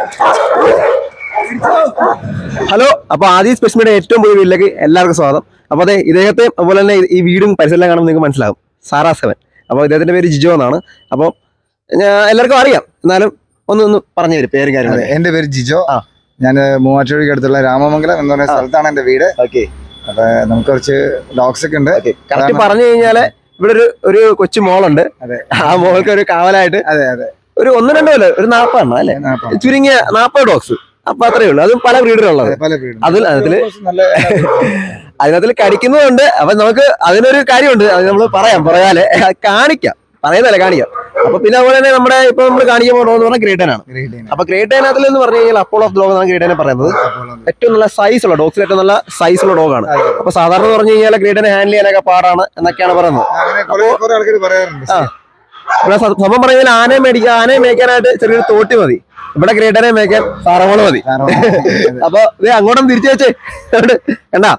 Hello അപ്പൊ ആദ്യ സ്പെസിമിയുടെ ഏറ്റവും പുതിയ വീട്ടിലേക്ക് എല്ലാവർക്കും സ്വാഗതം അപ്പൊ അതെ ഇദ്ദേഹത്തെ അതുപോലെ തന്നെ ഈ വീടും പരിസരം കാണുമ്പോൾ നിങ്ങൾക്ക് മനസ്സിലാവും സാറാ സെവൻ അപ്പോൾ ഇദ്ദേഹത്തിന്റെ പേര് ജിജോ എന്നാണ് അപ്പോൾ ഞാൻ എല്ലാവർക്കും അറിയാം എന്നാലും ഒന്ന് ഒന്ന് പറഞ്ഞു തരും പേരും അതെ കാര്യങ്ങളും എന്റെ പേര് ജിജോ ആ. ഞാൻ മൂവാറ്റുപുഴയ്ക്ക് അടുത്തുള്ള രാമമംഗലം എന്ന് പറയുന്ന സ്ഥലത്താണ് എന്റെ വീട് ഓക്കെ അപ്പൊ നമുക്ക് കുറച്ച് ഡോഗ്സ് ഒക്കെ ഉണ്ട് കറക്റ്റ് അതാണ്. പറഞ്ഞു കഴിഞ്ഞാല് ഇവിടെ ഒരു ഒരു കൊച്ചു മോളുണ്ട് അതെ. ആ മോൾക്ക് ഒരു കാവലായിട്ട് അതെ അതെ ഒരു ഒന്ന് രണ്ടോ അല്ല ഒരു നാൽപ്പതെണ്ണം അല്ലേ ഞാൻ അപ്പം- ചുരുങ്ങിയ നാൽപ്പത് ഡോഗ്സ് അപ്പൊ അത്രയേ ഉള്ളൂ അതും പല ബ്രീഡിലുള്ളത് അതെ, പല വീടും അതിൽ അതില് നല്ല അതിനകത്തിൽ കടിക്കുന്നുണ്ട് അപ്പൊ നമുക്ക് അതിനൊരു കാര്യമുണ്ട് അത് നമ്മൾ പറയാം പറയാല് കാണിക്കാം പറയുന്നല്ല കാണിക്കാം അപ്പൊ പിന്നെ അതുപോലെ തന്നെ നമ്മുടെ ഇപ്പൊ നമ്മൾ കാണിക്കാൻ പോകുന്നത് പറഞ്ഞാൽ ഗ്രേറ്റൻ ആണ് breed ആണ്. അപ്പൊ ഗ്രേറ്റനകത്തിൽ എന്ന് പറഞ്ഞു കഴിഞ്ഞാൽ അപ്പോൾ ഓഫ് ഡോഗ് എന്നാണ് ഗ്രേറ്റനെ പറയുന്നത് അപ്പോൾ അത് ഏറ്റവും നല്ല സൈസ് ഉള്ള ഡോഗ്സിൽ ഏറ്റവും നല്ല സൈസ് ഉള്ള ഡോഗാണ് അതെ, അതെ. അപ്പൊ സാധാരണ പറഞ്ഞു കഴിഞ്ഞാൽ ഗ്രേറ്റനെ ഹാൻഡിൽ ചെയ്യാനൊക്കെ പാടാണ് എന്നൊക്കെയാണ് പറയുന്നത് അങ്ങനെ കുറെ കുറെ ആൾക്കാർ പറയാറുണ്ട് ആ. ഇവിടെ സ- സംഭവം പറഞ്ഞാൽ ആനയെ മേടിക്കുക ആനയെ മേയ്ക്കാനായിട്ട് ചെറിയൊരു തോട്ടി മതി ഇവിടെ ഗ്രേറ്റനെ മേയ്ക്കാൻ സാറമോള് മതി കാരണം അപ്പൊ ഇത് അങ്ങോട്ടും തിരിച്ചു വെച്ചേ അങ്ങോട്ട് കണ്ടാ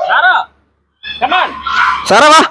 സാറാ വാ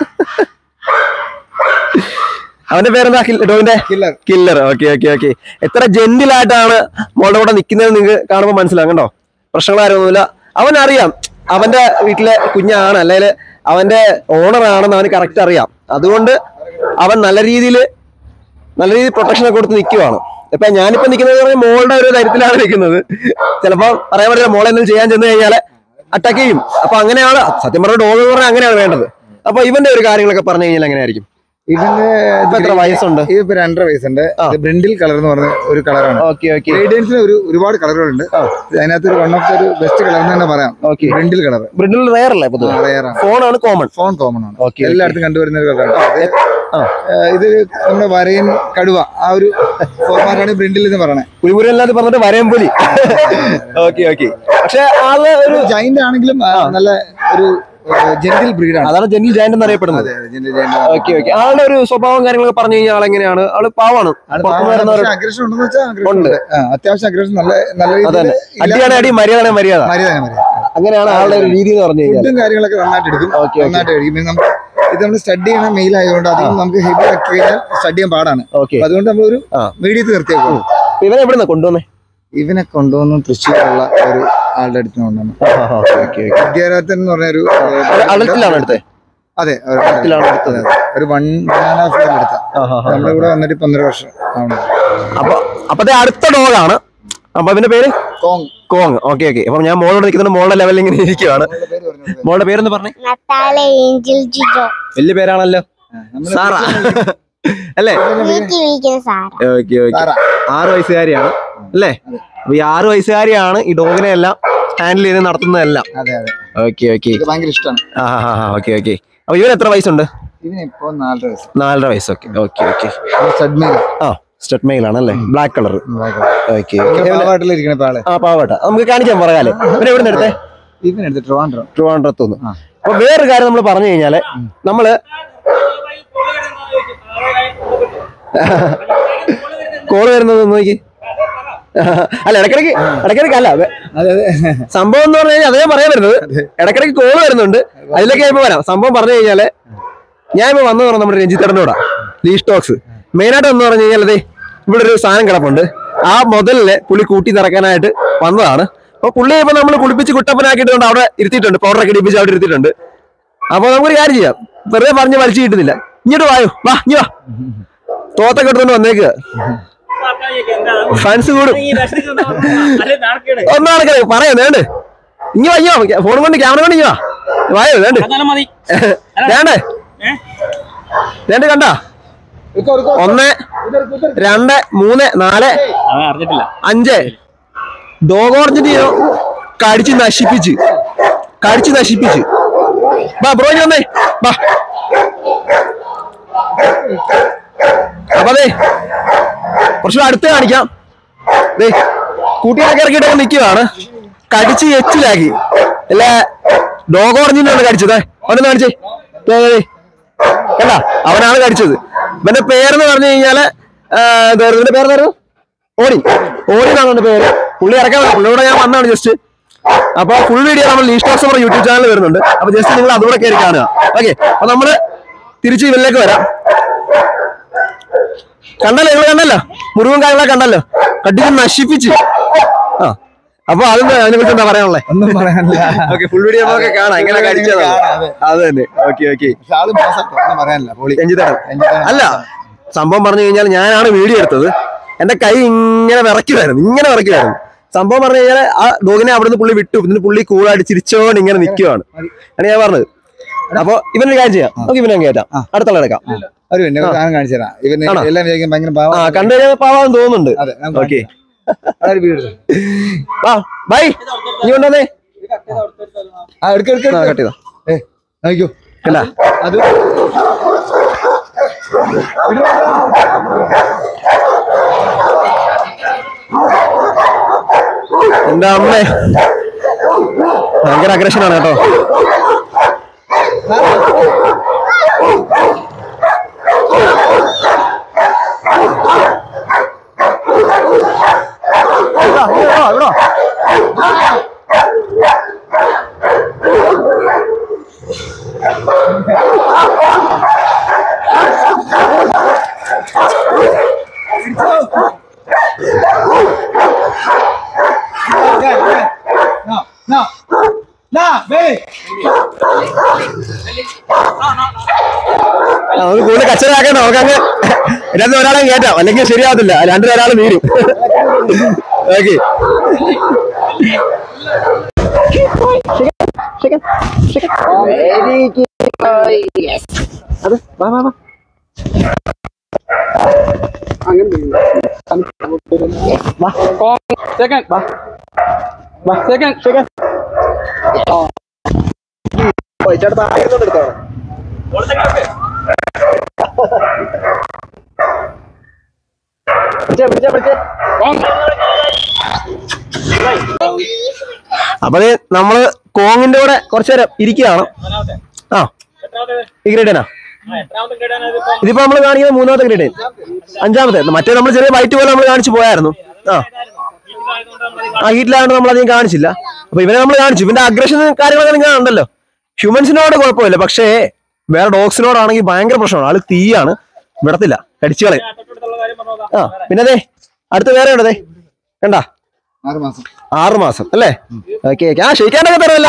അവന്റെ പേരെന്താ കിൽ- ഡോഗിന്റെ killer killer okay okay okay എത്ര ജെന്റിലായിട്ടാണ് മോളുടെ കൂടെ നിൽക്കുന്നത് നിങ്ങൾക്ക് കാണുമ്പോൾ മനസ്സിലാകും കേട്ടോ പ്രശ്നങ്ങളാരൊന്നുമില്ല അവൻ അറിയാം അവന്റെ വീട്ടിലെ കുഞ്ഞാണ് അല്ലെങ്കിൽ അവന്റെ ഓണർ ആണെന്ന് അവന് കറക്റ്റ് അറിയാം അതുകൊണ്ട് അവൻ നല്ല രീതിയിൽ നല്ല രീതിയിൽ പ്രൊട്ടക്ഷൻ ഒക്കെ കൊടുത്ത് നിൽക്കുവാണ് ഇപ്പൊ ഞാനിപ്പോ നിൽക്കുന്നത് പറഞ്ഞാൽ മോളുടെ ഒരു ധൈര്യത്തിലാണ് നിൽക്കുന്നത് ചിലപ്പോ പറയാൻ പറ്റില്ല മോളെ എന്തെങ്കിലും ചെയ്യാൻ ചെന്ന് കഴിഞ്ഞാൽ അറ്റാക്ക് ചെയ്യും അപ്പൊ അങ്ങനെയാണ് സത്യം പറഞ്ഞ ഡോഗ് എന്ന് പറഞ്ഞാൽ അങ്ങനെയാണ് വേണ്ടത് അപ്പൊ ഇവന്റെ ഒരു കാര്യങ്ങളൊക്കെ പറഞ്ഞു കഴിഞ്ഞാൽ എങ്ങനെയായിരിക്കും ഇവന്റെ ഇപ്പൊ എത്ര വയസ്സുണ്ട് ഇതിപ്പോ രണ്ടര വയസ്സുണ്ട് ആ. ഇത് ബ്രിൻഡിൽ കളർ എന്ന് പറഞ്ഞ ഒരു കളറാണ് ഓക്കെ ഓക്കെ റേഡിയൻസിന് ഒരു ഒരുപാട് കളറുകളുണ്ട് ആ. അതിനകത്ത് ഒരു വൺ ഓഫ് ദ ഒരു ബെസ്റ്റ് കളർ എന്ന് തന്നെ പറയാം okay brindle colour brindle rare അല്ലേ പൊതുവെ റയറാണ് ഫോണാണ് കോമൺ ഫോൺ കോമൺ ആണ് ഓക്കെ എല്ലായിടത്തും കണ്ടുവരുന്ന ഒരു കളറാണ് ആ. ഇത് നമ്മുടെ വരയൻ കടുവ ആ ഒരു ഫോർമാറ്റാണ് ബ്രിൻഡിൽ എന്ന് പറയണത് പുലിപുരല്ലാതെ പറഞ്ഞിട്ട് വരയം പുലി ഓക്കെ ഓക്കെ പക്ഷെ ആള് ഒരു ജൈന്റ് ആണെങ്കിലും ആ, നല്ല ഒരു ജെന്റിൽ ബ്രീഡാണ് അതാണ് ജെന്റിൽ ജയന്റ് എന്നറിയപ്പെടുന്നത് ഓക്കെ ഓക്കെ ആളുടെ ഒരു സ്വഭാവം കാര്യങ്ങളൊക്കെ പറഞ്ഞു കഴിഞ്ഞാൽ ആളെങ്ങനെയാണ് ആള് പാവാണ് പുറത്തുനിന്ന് വരുന്നവര് അഗ്രഷൻ ഉണ്ടെന്ന് വെച്ചാൽ aggression ഉണ്ട്. ഉണ്ട് ആ, അത്യാവശ്യം അഗ്രഷൻ നല്ല നല്ല അതന്നെ രീതിയിൽ അടിയാണ് അടി മര്യാദയാണ് മര്യാദ മര്യാദ മര്യാദ അങ്ങനെയാണ് ആളുടെ ഒരു രീതി എന്ന് പറഞ്ഞു കഴിഞ്ഞാൽ ഫുഡും കാര്യങ്ങളൊക്കെ നന്നായിട്ട് എടുക്കും ഓക്കെ ഓക്കെ നന്നായിട്ട് കഴിക്കും പിന്നെ നമുക്ക് ഇത് നമ്മൾ സ്റ്റഡി ചെയ്യണ മെയിൽ ആയതുകൊണ്ട് അധികം നമുക്ക് ഹെവി ആക്കി കഴിഞ്ഞാൽ സ്റ്റഡി ചെയ്യാൻ പാടാണ് ഓക്കെ അപ്പൊ അതുകൊണ്ട് നമ്മളൊരു ആ. മീഡിയത്തിൽ നിർത്തിയേക്കും ഇവനെ എവിടുന്ന കൊണ്ടുവന്നേ ഇവനെ കൊണ്ടുവന്ന് തൃശ്ശൂരുള്ള ഒരു ആളുടെ അടുത്ത് കൊണ്ടുവന്നു ഓക്കെ ഓക്കെ വിദ്യാരഥൻ എന്ന് പറഞ്ഞ ഒരു അളത്തിലാണ് എടുത്തത് അതെ ഒരു അളത്തിലാണ് എടുത്തത് അതെ, ഒരു one one and half year എടുത്ത നമ്മുടെ കൂടെ വന്നിട്ട് ഇപ്പൊ ഒന്നര വർഷം ആണ് അപ്പൊ അപ്പത്തെ അടുത്ത ഡോഗാണ് അപ്പൊ അവന്റെ പേര് കോങ് കോങ് ഓക്കെ ഓക്കെ അപ്പൊ ഞാൻ മോളോട് നിൽക്കുന്ന മോളുടെ ലെവലിൽ ഇങ്ങനെ ഇരിക്കുവാണ് മോളുടെ പേര് പറഞ്ഞത് മോളുടെ പേരെന്ന് പറഞ്ഞേ നട്ടാല ഏഞ്ചൽ ജിജോ വലിയ പേരാണല്ലോ നമ്മള് സാറാ അല്ലേ വീട്ടിൽ വിളിക്കുന്ന സാറ ഓക്കെ ഓക്കെ സാറാ. ആറ് വയസ്സുകാരിയാണ് അല്ലേ അപ്പൊ ഈ ആറ് വയസ്സുകാരിയാണ് ഈ ഡോഗിനെ എല്ലാം ഹാൻഡിൽ ചെയ്ത് നടത്തുന്നതെല്ലാം അതെ അതെ ഓക്കെ ഓക്കെ ഇത് ഭയങ്കര ഇഷ്ടമാണ് ആ ഹാ ഹാ ഓക്കെ ഓക്കെ അപ്പൊ ഇവൻ എത്ര വയസ്സുണ്ട് ഇവന് ഇപ്പൊ നാലര വയസ്സ് നാലര വയസ്സ് ഓക്കെ ഓക്കെ ഓക്കെ സഡ്മീല ആ സ്റ്റെറ്റ് മെയിൽ ആണല്ലേ ബ്ലാക്ക് കളർ ഓക്കെ പാവാട്ടിലിരിക്കണ ഇപ്പൊ ആള് ആ പാവട്ടെ നമുക്ക് കാണിക്കാൻ പറയാല്ലേ ഇവനെ എവിടെ നിന്ന് എടുത്തേ ഇവൻ എടുത്ത് ട്രിവാൻഡ്രം ട്രിവാൻഡ്രത്തുനിന്ന് ആ. അപ്പൊ വേറൊരു കാര്യം നമ്മൾ പറഞ്ഞു കഴിഞ്ഞാല് നമ്മള് കോള് വരുന്നത് നോക്കി അല്ല ഇടക്കിടക്ക് ഇടക്കിടക്ക് അല്ല വെ- അതെ അതെ സംഭവം എന്ന് പറഞ്ഞു കഴിഞ്ഞാൽ അതേ പറയാൻ വരുന്നത് ഇടക്കിടക്ക് കോള് വരുന്നുണ്ട് അതിലൊക്കെ ഇപ്പൊ വരാം സംഭവം പറഞ്ഞു കഴിഞ്ഞാല് ഞാൻ ഇപ്പൊ വന്നു പറഞ്ഞ നമ്മുടെ രഞ്ജിത്തേട്ടൻ്റെ കൂടെ ലീ സ്റ്റോക്സ് മെയിനായിട്ട് എന്ന് പറഞ്ഞു കഴിഞ്ഞാൽ അതെ ഇവിടെ ഒരു സാധനം കിടപ്പുണ്ട് ആ മുതലിനെ പുള്ളി കൂട്ടി നിറക്കാനായിട്ട് വന്നതാണ് അപ്പൊ പുള്ളി ഇപ്പൊ നമ്മൾ കുളിപ്പിച്ച് കുട്ടപ്പനാക്കിയിട്ട് കൊണ്ട് അവിടെ ഇരുത്തിയിട്ടുണ്ട് പൗഡറൊക്കെ ഇടിപ്പിച്ച് അവിടെ ഇരുത്തിയിട്ടുണ്ട് അപ്പൊ നമുക്കൊരു കാര്യം ചെയ്യാം വെറുതെ പറഞ്ഞ് വലിച്ചു കിട്ടുന്നില്ല ഇങ്ങോട്ട് വായോ വാ ഇനി വാ തോത്തൊക്കെ എടുത്തോണ്ട് വന്നേക്കുക ഫാൻസ് കൂടും ഒന്നും നടക്കണേ പറയാം വേണ്ട ഇങ്ങ വയ്യോ ഫോൺ കൊണ്ട് ക്യാമറ കൊണ്ട് ഇങ്ങ വാ വായോ വേണ്ട മതി വേണ്ടേ വേണ്ട കണ്ട ഒന്ന് രണ്ട് മൂന്ന് നാല് അവൻ അറിഞ്ഞിട്ടില്ല അഞ്ച് ഡോഗ് ഓർജിനെയോ കടിച്ച് നശിപ്പിച്ച് കടിച്ച് നശിപ്പിച്ച് ബാ ബ്രോ ഇനി വന്നേ ബാ അപ്പൊ അതെ കുറച്ചുകൂടെ അടുത്ത് കാണിക്കാം ദേ കൂട്ടിയൊക്കെ ഇറക്കിയിട്ട് നിൽക്കുകയാണ് കടിച്ച് എച്ചിലാക്കി അല്ല ഡോഗ് ഓറഞ്ചിനാണ് കടിച്ചത് അവനൊന്ന് കാണിച്ചേ ദേ, ദേ, ദേ. കണ്ടാ അവനാണ് കടിച്ചത് ഇവന്റെ പേരെന്ന് പറഞ്ഞു കഴിഞ്ഞാല് ആ, എന്തായിരുന്നു ഇവന്റെ പേരെന്നായിരുന്നു ഓടി ഓടി എന്നാണ് അവന്റെ പേര് പുള്ളി ഇറക്കാൻ പുള്ളിയോടെ ഞാൻ വന്നാണ് ജസ്റ്റ് അപ്പൊ ഫുൾ വീഡിയോ നമ്മൾ ലീസ്റ്റോക്സ് നമ്മുടെ യൂട്യൂബ് ചാനൽ വരുന്നുണ്ട് അപ്പൊ ജസ്റ്റ് നിങ്ങൾ അതുകൂടെ കയറി കാണുക ഓക്കെ അപ്പൊ നമ്മള് തിരിച്ച് ഇതിലേക്ക് വരാം കണ്ടല്ലോ നിങ്ങൾ കണ്ടല്ലോ മുറിവും കാര്യങ്ങളൊക്കെ കണ്ടല്ലോ കടിച്ച് നശിപ്പിച്ച് ആ അപ്പൊ അതെന്താ അതിനെ കുറിച്ച് എന്താ പറയാനുള്ളത് ഒന്നും പറയാനില്ല ഓക്കെ ഫുൾ വീഡിയോ നമുക്ക് കാണാം എങ്ങനെ കടിച്ചതാണ് കാണാം, അതെ. അത് തന്നെ ഓക്കെ ഓക്കെ പക്ഷെ ആള് മോശം ഒന്നും പറയാനില്ല പൊളി രഞ്ജിത്തേട്ടൻ രഞ്ജിത്തേട്ടൻ. അല്ല സംഭവം പറഞ്ഞു കഴിഞ്ഞാൽ ഞാനാണ് വീഡിയോ എടുത്തത് എന്റെ കൈ ഇങ്ങനെ വിറയ്ക്കുമായിരുന്നു ഇങ്ങനെ വിറയ്ക്കുമായിരുന്നു സംഭവം പറഞ്ഞു കഴിഞ്ഞാൽ ആ ഡോഗിനെ അവിടുന്ന് പുള്ളി വിട്ടു എന്നിട്ട് പുള്ളി കൂളായിട്ട് ചിരിച്ചോണ്ട് ഇങ്ങനെ നിൽക്കുവാണ് ആണ് ഞാൻ പറഞ്ഞത് അപ്പൊ ഇവനൊരു കാര്യം ചെയ്യാം നമുക്ക് ഇവനെ അങ്ങ് കയറ്റാം അടുത്തുള്ള എടുക്കാം ഒരു പിന്നെ ഒരു സാധനം കാണിച്ചു തരാം ഇവന് ആണോ? എല്ലാം വിചാരിക്കും ഭയങ്കര ആ പാവം കണ്ടു കഴിഞ്ഞാൽ പാവാന്ന് തോന്നുന്നുണ്ട് അതെ നമുക്ക് ഓക്കെ അതൊരു വീട് എടുത്തോ. ആ ബൈ നീ കൊണ്ടുവന്നേ ആ എടുക്ക എടുക്ക ആ, എടുക്ക. കട്ട് ചെയ്തോ ഏ നോക്കിയോ കണ്ട അത് എന്റെ അമ്മേ ഭയങ്കര അഗ്രഷനാണ് കേട്ടോ ഇവിടാ, ഇവിടാ, ഇവിടാ. No, no. No, baby. ആ, നമുക്ക് കൂടുതൽ കച്ചറാക്കണ്ട നമുക്കങ്ങ് ഇതിനകത്ത് ഒരാളെ കയറ്റാം അല്ലെങ്കിൽ ശരിയാവത്തില്ല രണ്ടു ഒരാൾ വീരും ഓക്കെ അത് വാ വാ വാ വാ Second. വാ വാ Second. second. ഓ, ചേട്ടാ ആയിരുന്നോണ്ട് എടുത്തോ പിടിച്ചേ പിടിച്ചേ പിടിച്ചേ അപ്പൊ ദേ നമ്മള് കോങ്ങിന്റെ കൂടെ കുറച്ചു നേരം ഇരിക്കുകയാണ് ആ ഈ ഗ്രേഡേനാ ഇതിപ്പോ നമ്മൾ കാണിക്കുന്നത് മൂന്നാമത്തെ ഗ്രേഡേൻ അഞ്ചാമത്തെ മറ്റേ നമ്മൾ ചെറിയ വൈറ്റ് പോലെ നമ്മൾ കാണിച്ചു പോയായിരുന്നു ആ ആ ഹീറ്റിലായതുകൊണ്ട് നമ്മൾ അധികം കാണിച്ചില്ല അപ്പൊ ഇവനെ നമ്മൾ കാണിച്ചു ഇവന്റെ അഗ്രഷൻ കാര്യങ്ങളൊക്കെ നിങ്ങൾ ഉണ്ടല്ലോ ഹ്യൂമൻസിനോട് കുഴപ്പമില്ല പക്ഷേ വേറെ ഡോഗ്സിനോടാണെങ്കിൽ ഭയങ്കര പ്രശ്നമാണ് ആള് തീയാണ് വിടത്തില്ല കടിച്ചു കളയും ആ പിന്നെ അതെ അടുത്ത് വേറെ ഉണ്ടതേ കണ്ടാ ആറ് മാസം ആറ് മാസം അല്ലേ ഓക്കെ ഓക്കെ ആ ക്ഷയിക്കാനൊക്കെ തരമല്ല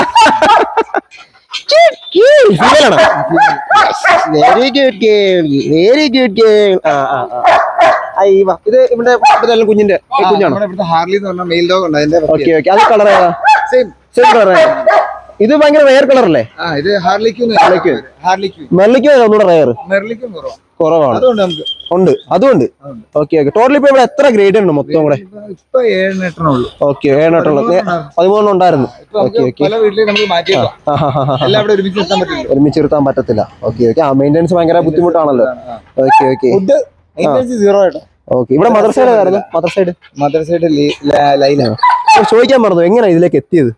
ഫീമെയിലാണോ very good girl very good girl ആ ആ ആ അയ്യ ഇത് ഇവിടെ ഇവിടുത്തെ കുഞ്ഞിന്റെ ഈ കുഞ്ഞാണോ നമ്മുടെ ഇവിടുത്തെ ഹാർലി എന്ന് പറഞ്ഞ മെയിൽ ഡോഗ് ഉണ്ട് അതിന്റെ ഓക്കെ ഓക്കെ അത് കളർ ഏതാ സെയിം സെയിം കളർ ഇത് ഭയങ്കര റയർ കളർ അല്ലേ ആ ഇത് ഹാർലിക്യൂ Harlequin. ഹാർലിക്യൂ മെർലിക്കും ഒന്നുകൂടെ റയർ മെർലിക്കും കുറവാണ് കുറവാണ് അതുകൊണ്ട് നമുക്ക് ഉണ്ട് അതുണ്ട് ഓക്കെ ഓക്കെ ടോട്ടൽ ഇപ്പൊ ഇവിടെ എത്ര ഗ്രേഡ് ഉണ്ട് മൊത്തം കൂടെ ഇപ്പൊ- ഇപ്പൊ ഏഴിന് എട്ടെണ്ണേ ഉള്ളൂ ഓക്കെ ഏഴെട്ടുള്ളത് പതിമൂന്ന് ഉണ്ടായിരുന്നു ഇപ്പൊ ഓക്കെ നമുക്ക് ഓക്കെ പല വീട്ടിലും നമുക്ക് മാറ്റിയേക്കാം എല്ലാം ഇവിടെ ഒരുമിച്ച് നിർത്താൻ പറ്റില്ല ഒരുമിച്ച് നിർത്താൻ പറ്റത്തില്ല ഓക്കെ ഓക്കെ ആ മെയിൻ്റെനൻസ് ഭയങ്കര ബുദ്ധിമുട്ടാണല്ലോ ഓക്കെ ഓക്കെ ഫുഡ് സീറോ ആയിട്ടോ ഓക്കെ ഇവിടെ മദർ സൈഡ് ആയിരുന്നു മദർ സൈഡ് മദർ സൈഡ് ലൈനാണ് ചോദിക്കാൻ മറന്നു എങ്ങനെ ഇതിലേക്ക് എത്തിയത്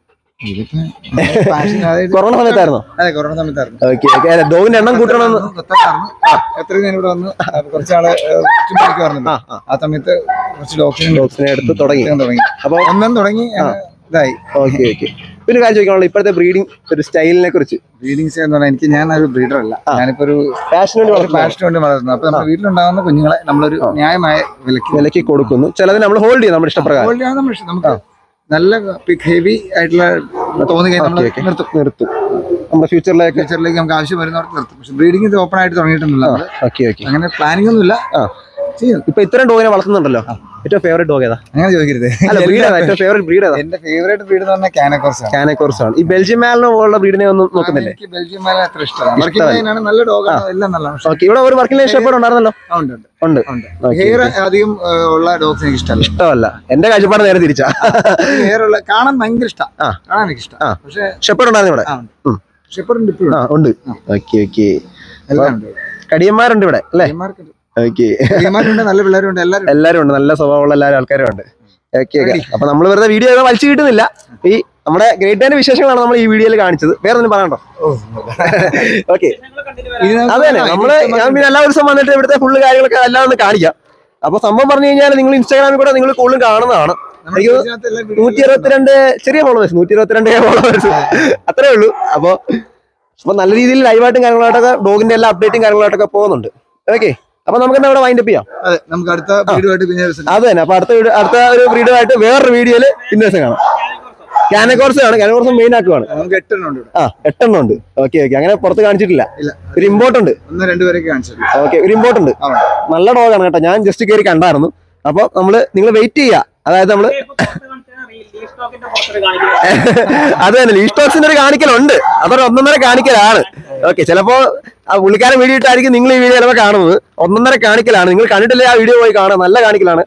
കൊറോണ സമയത്തായിരുന്നോ അതെ കൊറോണ സമയത്തായിരുന്നു ഓക്കെ ഓക്കെ ഡോഗിന്റെ എണ്ണം കൂട്ടണമെന്ന് കൊത്തക്കായിരുന്നു എത്ര ഞാൻ ഇവിടെ വന്ന് കുറച്ചാള് ചുമ്മാക്ക് പറഞ്ഞില്ല ആ, ആ. ആ സമയത്ത് കുറച്ച് ഡോക്ടറിനെ ഡോഗ്സിനെ എടുത്ത് തുടങ്ങി തുടങ്ങി അപ്പൊ ഒന്നും തുടങ്ങി അങ്ങ് ഇതായി ഓക്കെ ഓക്കെ പിന്നെ കാര്യം ചോദിക്കാനുള്ള ഇപ്പോഴത്തെ ബ്രീഡിംഗ് ഒരു സ്റ്റൈലിനെ കുറിച്ച് ബ്രീഡിങ്സ് എന്ന് പറഞ്ഞാൽ എനിക്ക് ഞാൻ ഒരു ബ്രീഡർ അല്ല ഞാനിപ്പോ ഒരു ഫാഷന് വേണ്ടി വളർത്തുന്ന പാഷൻ കൊണ്ട് വളർത്തുന്നു അപ്പൊ നമ്മുടെ വീട്ടിലുണ്ടാകുന്ന കുഞ്ഞുങ്ങളെ നമ്മളൊരു ന്യായമായ വിലക്ക് വിലക്ക് കൊടുക്കുന്നു ചിലതിന് നമ്മൾ ഹോൾഡ് ചെയ്യും നമ്മുടെ ഇഷ്ടപ്രകാരം Quality ആണ് നമ്മൾ ഇഷ്ടം. നമുക്ക് നല്ല ഹെവി ആയിട്ടുള്ള തോന്നി കഴിഞ്ഞാൽ നമ്മൾ ഓക്കെ ഓക്കെ നിർത്തും നിർത്തും നമ്മുടെ ഫ്യൂച്ചറിലേക്ക് ഫ്യൂച്ചറിലേക്ക് നമുക്ക് ആവശ്യം വരുന്നവർക്ക് നിർത്തും പക്ഷെ ബ്രീഡിംഗ് ഇത് ഓപ്പൺ ആയിട്ട് തുടങ്ങിയിട്ടൊന്നുമില്ല നമ്മള്. ഓക്കെ ഓക്കെ അങ്ങനെ പ്ലാനിംഗ് ഒന്നുമില്ല ആ ചെയ്യും ഇപ്പൊ ഇത്രയും ഡോഗിനെ വളർത്തുന്നുണ്ടല്ലോ ഏറ്റവും ഫേവറേറ്റ് ഡോഗ് ഏതാ അങ്ങനെ ചോദിക്കരുത് അല്ല ബ്രീഡ് ഏതാ ഏറ്റവും ഫേവറേറ്റ് ബ്രീഡ് ഏതാ എന്റെ ഫേവറേറ്റ് ബ്രീഡ് എന്ന് പറഞ്ഞാൽ കാനക്കോർസ് ആണ് കാനക്കോർസ് ആണ് ഈ ബെൽജിയം മാലിനോ പോലുള്ള ബ്രീഡിനെ ഒന്നും നോക്കുന്നില്ലേ എനിക്ക് ബെൽജിയം മാല അത്ര ഇഷ്ടമാണ് വർക്കിംഗ് ലൈനാണ് നല്ല ഡോഗാണ് എല്ലാം നല്ലതാണ് പക്ഷെ ഓക്കെ ഇവിടെ ഒരു വർക്കിംഗ് ഷെപ്പേഡ് ഉണ്ടായിരുന്നല്ലോ ആ, ഉണ്ട് ഉണ്ട് ഉണ്ട് ഉണ്ട് Okay, ഹെയർ അധികം ഏ, ഉള്ള ഡോഗ്സ് എനിക്ക് ഇഷ്ടമല്ല ഇഷ്ടമല്ല എന്റെ കാഴ്ചപ്പാട് നേരെ തിരിച്ചാ ഹെയർ ഉള്ള കാണാൻ ഭയങ്കര ഇഷ്ടം ആ. കാണാൻ എനിക്ക് ഇഷ്ടം ആ. പക്ഷെ ഷെപ്പേഡ് ഉണ്ടായിരുന്നു ഇവിടെ ആ, ഉണ്ട്. ഷെപ്പറുണ്ട് ഇപ്പോഴും ആ ഉണ്ട് ഓക്കെ ഓക്കെ എല്ലാം ഉണ്ട് കടിയന്മാരുണ്ട് ഇവിടെ അല്ലേ ഹെയർമാർക്കുണ്ട്. ഓക്കെ ഹെയർമാർക്കുണ്ട് നല്ല പിള്ളേരുണ്ട് എല്ലാവരും എല്ലാരും ഉണ്ട് നല്ല സ്വഭാവമുള്ള എല്ലാവരും ആൾക്കാരും ഉണ്ട് ഓക്കെ ഓക്കെ അപ്പൊ നമ്മൾ വെറുതെ വീഡിയോ വലിച്ചു കിട്ടുന്നില്ല ഈ നമ്മുടെ ഗ്രേറ്റ് ഡേന്റെ വിശേഷങ്ങളാണ് നമ്മൾ ഈ വീഡിയോയിൽ കാണിച്ചത് വേറെ ഒന്നും പറയണ്ടോ ഓക്കെ ഇത് നമുക്ക് അതെ നമ്മള് ഞാൻ പിന്നെ എല്ലാ ദിവസവും വന്നിട്ട് ഇവിടുത്തെ ഫുള്ള് കാര്യങ്ങളൊക്കെ എല്ലാം ഒന്ന് കാണിക്കാം അപ്പൊ സംഭവം പറഞ്ഞു കഴിഞ്ഞാൽ നിങ്ങൾ ഇൻസ്റ്റാഗ്രാമിൽ കൂടെ നിങ്ങൾ കൂടുതലും കാണുന്നതാണ് നമ്മുടെ എനിക്ക് ഇതിനകത്ത് എല്ലാ വീഡിയോയിലും നൂറ്റി ഇരുപത്തിരണ്ട് ചെറിയ ഫോളോവേഴ്സ് നൂറ്റി ഇരുപത്തിരണ്ട് ഫോളോവേഴ്സ് അത്രേ ഉള്ളൂ അപ്പൊ അപ്പൊ നല്ല രീതിയിൽ ലൈവായിട്ടും കാര്യങ്ങളായിട്ടൊക്കെ ഡോഗിന്റെ എല്ലാ അപ്ഡേറ്റും കാര്യങ്ങളായിട്ടൊക്കെ പോകുന്നുണ്ട് ഓക്കെ അപ്പൊ നമുക്ക് എന്നാ ഇവിടെ വൈൻഡപ്പ് ചെയ്യാം അതെ നമുക്ക് അടുത്ത വീടുമായിട്ട് പിന്നെ ഒരു ദിവസം അത് തന്നെ അപ്പൊ അടുത്ത വീഡിയോ അടുത്ത ഒരു വീഡിയോ ആയിട്ട് വേറൊരു വീഡിയോയില് പിന്നെ ദിവസം കാണാം കാനക്കോർസ് ആണ് കാനക്കോർസ് മെയിൻ ആക്കുവാണ് നമുക്ക് എട്ടെണ്ണം ഉണ്ട് ഇവിടെ ആ എട്ടെണ്ണം ഉണ്ട് ഓക്കെ ഓക്കെ അങ്ങനെ പുറത്ത് കാണിച്ചിട്ടില്ല ഇല്ല ഒരു ഇമ്പോർട്ട് ഉണ്ട് ഒന്ന് രണ്ടുപേരൊക്കെ കാണിച്ചത് ഓക്കെ ഒരു ഇമ്പോർട്ട് ഉണ്ട് ആ നല്ല ഡോഗാണ് കേട്ടോ ഞാൻ ജസ്റ്റ് കയറി കണ്ടായിരുന്നു അപ്പൊ നമ്മള് നിങ്ങൾ വെയിറ്റ് ചെയ്യുക അതായത് നമ്മള് അത് തന്നെ ലീസ്റ്റോക്സിന്റെ ഒരു കാണിക്കലുണ്ട് അതൊരു ഒന്നൊന്നര കാണിക്കലാണ് ഓക്കെ ചിലപ്പോ ആ പുള്ളിക്കാരൻ വീഡിയോ ഇട്ടായിരിക്കും നിങ്ങൾ ഈ വീഡിയോ ചിലപ്പോൾ കാണുന്നത് ഒന്നൊന്നര കാണിക്കലാണ് നിങ്ങൾ കണ്ടിട്ടില്ലേ ആ വീഡിയോ പോയി കാണാം നല്ല കാണിക്കലാണ്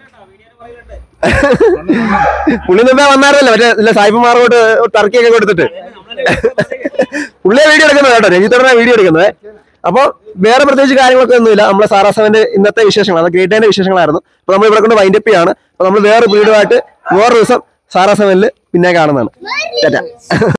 പുള്ളി മുമ്പേ വന്നായിരുന്നല്ലോ മറ്റേ ഇല്ല സായിപ്പന്മാരോട്ട് ടർക്കിയൊക്കെ കൊടുത്തിട്ട് പുള്ളിയെ വീഡിയോ എടുക്കുന്നത് കേട്ടോ രഞ്ജിത്തോടെ വീഡിയോ എടുക്കുന്നത് അപ്പൊ വേറെ പ്രത്യേകിച്ച് കാര്യങ്ങളൊക്കെ ഒന്നുമില്ല നമ്മളെ സാറാസവന്റെ ഇന്നത്തെ വിശേഷങ്ങൾ അത് ഗ്രേറ്റ് ഡേന്റെ വിശേഷങ്ങളായിരുന്നു അപ്പൊ നമ്മൾ ഇവിടെ കൊണ്ട് വൈൻഡപ്പ് ചെയ്യാണ് അപ്പൊ നമ്മൾ വേറെ വീഡിയോ ആയിട്ട് വേറെ ദിവസം സാറാസവനിൽ പിന്നെ കാണുന്നതാണ് ചേട്ടാ